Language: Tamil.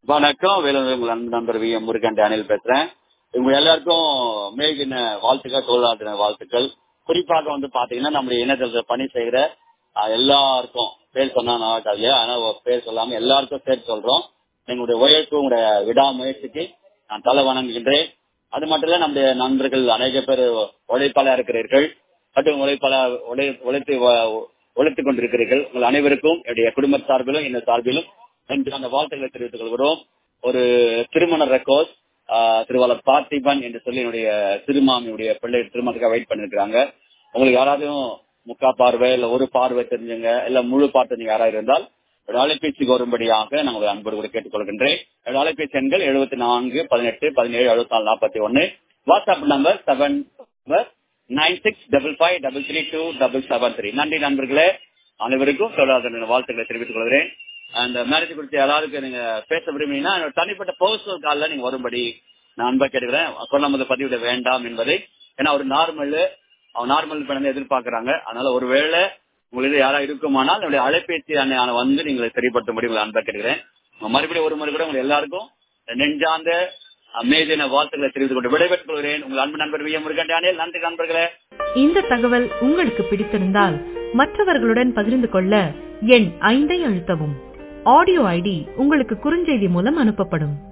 வணக்கம் வேலூர் உங்கள் அன்பு நண்பர் வி எம் முருகன் டேனியல் பேசுறேன் இவங்க எல்லாருக்கும் மே தின வாழ்த்துக்கள் தொழிலாளர் தின வாழ்த்துக்கள் குறிப்பாக வந்து பாத்தீங்கன்னா நம்முடைய இணையதளத்தில் பணி செய்கிற அஹ், எல்லாருக்கும் பேர் சொன்னா நான் இல்லையா ஆனா ஒரு பேர் சொல்லாம எல்லாருக்கும் சேர்த்து சொல்றோம் எங்களுடைய உழைப்பு உங்களுடைய விடாமுயற்சிக்கு நான் தலை வணங்குகின்றேன் அது மட்டும் இல்ல நம்முடைய நண்பர்கள் அநேக பேர் உழைப்பாளர் இருக்கிறீர்கள் மற்றும் உழைப்பாள உழை உழைத்து வ- உழைத்துக் கொண்டிருக்கிறீர்கள் உங்கள் அனைவருக்கும் என்னுடைய குடும்ப சார்பிலும் இந்த சார்பிலும் என்று அந்த வாழ்த்துக்களை தெரிவித்துக் கொள்கிறோம் ஒரு திருமண ரெக்கார்ட் திருவாளர் பார்த்திபன் என்று சொல்லி என்னுடைய திருமாமியுடைய பிள்ளை திருமணத்துக்காக வெயிட் பண்ணிருக்காங்க உங்களுக்கு யாராவது முக்கா பார்வை இல்ல ஒரு பார்வை தெரிஞ்சவங்க இல்ல முழு பார்வை தெரிஞ்சவங்க யாராவது இருந்தால் என்னோட அலைபேசிக்கு வரும்படியாக நான் உங்களை அன்போடு கூட கேட்டுக்கொள்கின்றேன் என்னோட அலைபேசி எண்கள் எழுபத்தி நான்கு பதினெட்டு பதினேழு எழுபத்தி நாலு நாற்பத்தி ஒன்னு WhatsApp number seven nine six double five double three two double seven three நன்றி நண்பர்களே அனைவருக்கும் தொடர்ந்து வாழ்த்துக்களை தெரிவித்துக் கொள்கிறேன் அந்த மேரேஜ் குறித்து யாராவது நீங்க பேச விரும்பினீங்கன்னா என்னோட தனிப்பட்ட பர்சனல் காலில் நீங்க வரும்படி நான் அன்பா கேட்டுக்கிறேன் சொன்னது பதிவிட வேண்டாம் என்பதை ஏன்னா ஒரு நார்மல் அவன் நார்மல் பண்ண எதிர்பார்க்கறாங்க அதனால ஒருவேளை உங்களுக்கு யாரா இருக்குமானால் என்னுடைய அலைபேசி அண்ணன் வந்து நீங்களை தெரியப்படுத்தும்படி உங்களை அன்பா கேட்டுக்கிறேன் மறுபடியும் ஒரு முறை கூட உங்க எல்லாருக்கும் நெஞ்சார்ந்த அமேதின வாழ்த்துக்களை தெரிவித்துக் கொண்டு விடைபெற்றுக் கொள்கிறேன் உங்கள் அன்பு நண்பர் வி எம் முருகன் டேனியல் நன்றி நண்பர்களே இந்த தகவல் உங்களுக்கு பிடித்திருந்தால் மற்றவர்களுடன் பகிர்ந்து கொள்ள எண் ஐந்தை அழுத்தவும் ஆடியோ ஐடி உங்களுக்கு குறுஞ்செய்தி மூலம் அனுப்பப்படும்